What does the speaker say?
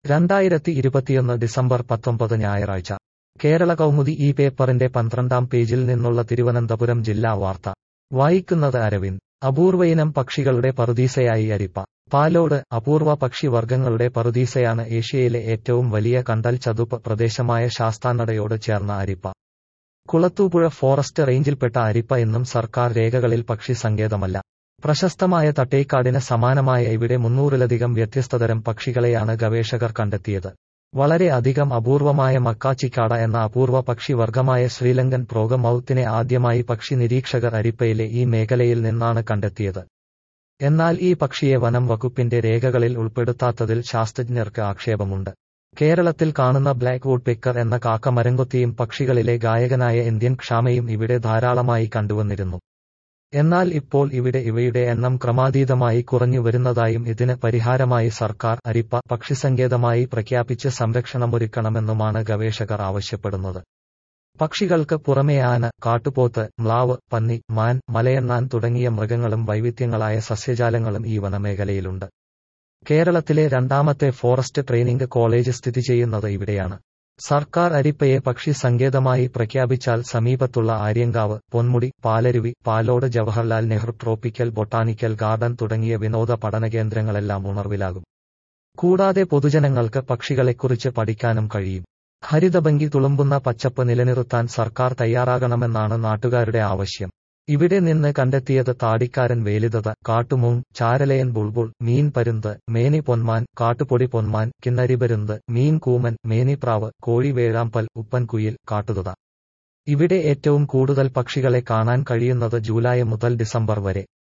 രണ്ടായിരത്തി ഇരുപത്തിയൊന്ന് ഡിസംബർ പത്തൊമ്പത് ഞായറാഴ്ച കേരള കൗമുദി ഈ പേപ്പറിന്റെ പന്ത്രണ്ടാം പേജിൽ നിന്നുള്ള തിരുവനന്തപുരം ജില്ലാ വാർത്ത വായിക്കുന്നത് അരവിന്ദ് അപൂർവയിനം പക്ഷികളുടെ പറുദീസയായി അരിപ്പ പാലോട് അപൂർവ പക്ഷിവർഗങ്ങളുടെ പറുദീസയാണ് ഏഷ്യയിലെ ഏറ്റവും വലിയ കണ്ടൽ ചതുപ്പ് പ്രദേശമായ ശാസ്താനടയോട് ചേർന്ന അരിപ്പ കുളത്തൂപ്പുഴ ഫോറസ്റ്റ് റേഞ്ചിൽപ്പെട്ട അരിപ്പ എന്നും സർക്കാർ രേഖകളിൽ പക്ഷി സങ്കേതമല്ല പ്രശസ്തമായ തട്ടേക്കാടിന് സമാനമായ ഇവിടെ മുന്നൂറിലധികം വ്യത്യസ്തതരം പക്ഷികളെയാണ് ഗവേഷകർ കണ്ടെത്തിയത് വളരെ അധികം അപൂർവമായ മക്കാച്ചിക്കാട എന്ന അപൂർവ പക്ഷിവർഗമായ ശ്രീലങ്കൻ പ്രോഗമൌത്തിനെ ആദ്യമായി പക്ഷി നിരീക്ഷകർ അരിപ്പയിലെ ഈ മേഖലയിൽ നിന്നാണ് കണ്ടെത്തിയത് എന്നാൽ ഈ പക്ഷിയെ വനം വകുപ്പിന്റെ രേഖകളിൽ ഉൾപ്പെടുത്താത്തതിൽ ശാസ്ത്രജ്ഞർക്ക് ആക്ഷേപമുണ്ട് കേരളത്തിൽ കാണുന്ന ബ്ലാക്ക് വുഡ് പെക്കർ എന്ന കാക്ക മരംകൊത്തിയും പക്ഷികളിലെ ഗായകനായ ഇന്ത്യൻ ക്ഷാമയും ഇവിടെ ധാരാളമായി കണ്ടുവന്നിരുന്നു എന്നാൽ ഇപ്പോൾ ഇവിടെ ഇവയുടെ എണ്ണം ക്രമാതീതമായി കുറഞ്ഞു വരുന്നതായും ഇതിന് പരിഹാരമായി സർക്കാർ അരിപ്പ പക്ഷിസങ്കേതമായി പ്രഖ്യാപിച്ച് സംരക്ഷണമൊരുക്കണമെന്നുമാണ് ഗവേഷകർ ആവശ്യപ്പെടുന്നത് പക്ഷികൾക്ക് പുറമെ ആന കാട്ടുപോത്ത് മ്ലാവ് പന്നി മാൻ മലയണ്ണാൻ തുടങ്ങിയ മൃഗങ്ങളും വൈവിധ്യങ്ങളായ സസ്യജാലങ്ങളും ഈ വനമേഖലയിലുണ്ട് കേരളത്തിലെ രണ്ടാമത്തെ ഫോറസ്റ്റ് ട്രെയിനിംഗ് കോളേജ് സ്ഥിതി ചെയ്യുന്നത് ഇവിടെയാണ് സർക്കാർ അരിപ്പയെ പക്ഷി സങ്കേതമായി പ്രഖ്യാപിച്ചാൽ സമീപത്തുള്ള Aryankavu Ponmudi Palaruvi Palode Jawaharlal Nehru tropical botanical garden തുടങ്ങിയ വിനോദ പഠന കേന്ദ്രങ്ങളെല്ലാം ഉണർവിലാകും കൂടാതെ പൊതുജനങ്ങൾക്ക് പക്ഷികളെക്കുറിച്ച് പഠിക്കാനും കഴിയും ഹരിതഭംഗി തുളുമ്പുന്ന പച്ചപ്പ് നിലനിർത്താൻ സർക്കാർ തയ്യാറാകണമെന്നാണ് നാട്ടുകാരുടെ ആവശ്യം ഇവിടെ നിന്ന് കണ്ടെത്തിയത് താടിക്കാരൻ വേലിതത കാട്ടുമൂൺ ചാരലയൻ ബുൾബുൾ മീൻ പരുന്ത് മേനി പൊന്മാൻ കാട്ടുപൊടി പൊന്മാൻ കിന്നരിപരുന്ത് മീൻ കൂമൻ മേനിപ്രാവ് കോഴി വേഴാമ്പൽ ഉപ്പൻകുയിൽ കാട്ടുതത ഇവിടെ ഏറ്റവും കൂടുതൽ പക്ഷികളെ കാണാൻ കഴിയുന്നത് ജൂലൈ മുതൽ ഡിസംബർ വരെ